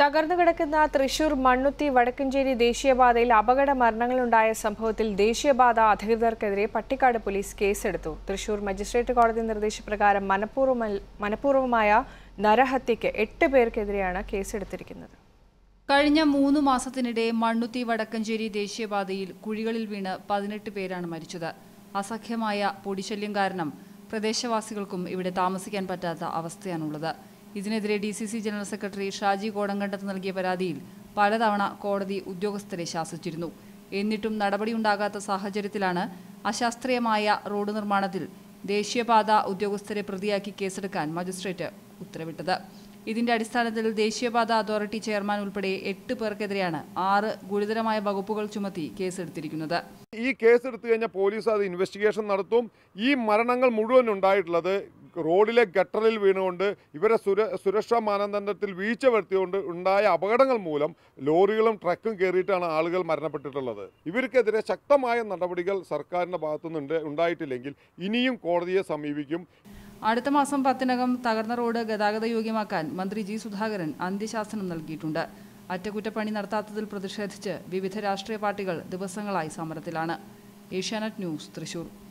തകർന്നു കിടക്കുന്ന തൃശൂർ മണ്ണുത്തി വടക്കഞ്ചേരി ദേശീയപാതയിൽ അപകട മരണങ്ങളുണ്ടായ സംഭവത്തിൽ ദേശീയപാത അധികൃതർക്കെതിരെ പട്ടിക്കാട് പോലീസ് കേസെടുത്തു തൃശൂർ മജിസ്ട്രേറ്റ് കോടതി നിർദ്ദേശപ്രകാരം മനഃപൂർവ്വമ മനഃപൂർവ്വമായ നരഹത്യയ്ക്ക് എട്ട് പേർക്കെതിരെയാണ് കേസെടുത്തിരിക്കുന്നത് കഴിഞ്ഞ മൂന്ന് മാസത്തിനിടെ മണ്ണുത്തി വടക്കഞ്ചേരി ദേശീയപാതയിൽ കുഴികളിൽ വീണ് പതിനെട്ട് പേരാണ് മരിച്ചത് അസഖ്യമായ പൊടിശല്യം കാരണം പ്രദേശവാസികൾക്കും ഇവിടെ താമസിക്കാൻ പറ്റാത്ത അവസ്ഥയാണുള്ളത് ഇതിനെതിരെ D C C general secretary Shaji Kodankandath നൽകിയ പരാതിയിൽ പലതവണ കോടതി ഉദ്യോഗസ്ഥരെ ശാസിച്ചിരുന്നു എന്നിട്ടും നടപടിയുണ്ടാകാത്ത സാഹചര്യത്തിലാണ് അശാസ്ത്രീയമായ റോഡ് നിർമ്മാണത്തിൽ ദേശീയപാത ഉദ്യോഗസ്ഥരെ പ്രതിയാക്കി കേസെടുക്കാൻ മജിസ്ട്രേറ്റ് ഉത്തരവിട്ടത് ഇതിന്റെ അടിസ്ഥാനത്തിൽ ദേശീയപാത അതോറിറ്റി ചെയർമാൻ ഉൾപ്പെടെ എട്ട് പേർക്കെതിരെയാണ് ആറ് ഗുരുതരമായ വകുപ്പുകൾ ചുമത്തി കേസെടുത്തിരിക്കുന്നത് ഈ കേസ് എടുത്തു കഴിഞ്ഞാൽ പോലീസ് അത് ഇൻവെസ്റ്റിഗേഷൻ നടത്തും ഈ മരണങ്ങൾ മുഴുവൻ ഉണ്ടായിട്ടുള്ളത് റോഡിലെ ഗട്ടറിൽ വീണുകൊണ്ട് ഇവരെ സുര സുരക്ഷാ മാനദണ്ഡത്തിൽ വീഴ്ച വരുത്തിയുകൊണ്ട് ഉണ്ടായ അപകടങ്ങൾ മൂലം ലോറികളും ട്രക്കും കയറിയിട്ടാണ് ആളുകൾ മരണപ്പെട്ടിട്ടുള്ളത് ഇവർക്കെതിരെ ശക്തമായ നടപടികൾ സർക്കാരിൻ്റെ ഭാഗത്തുനിന്നുണ്ട് ഉണ്ടായിട്ടില്ലെങ്കിൽ ഇനിയും കോടതിയെ സമീപിക്കും അടുത്ത മാസം പത്തിനകം തകർന്ന റോഡ് ഗതാഗത യോഗ്യമാക്കാൻ മന്ത്രി ജി സുധാകരൻ അന്ത്യശാസനം നൽകിയിട്ടുണ്ട് അറ്റകുറ്റപ്പണി നടത്താത്തതിൽ പ്രതിഷേധിച്ച് വിവിധ രാഷ്ട്രീയ പാർട്ടികൾ ദിവസങ്ങളായി സമരത്തിലാണ് ഏഷ്യാനെറ്റ് ന്യൂസ് തൃശൂർ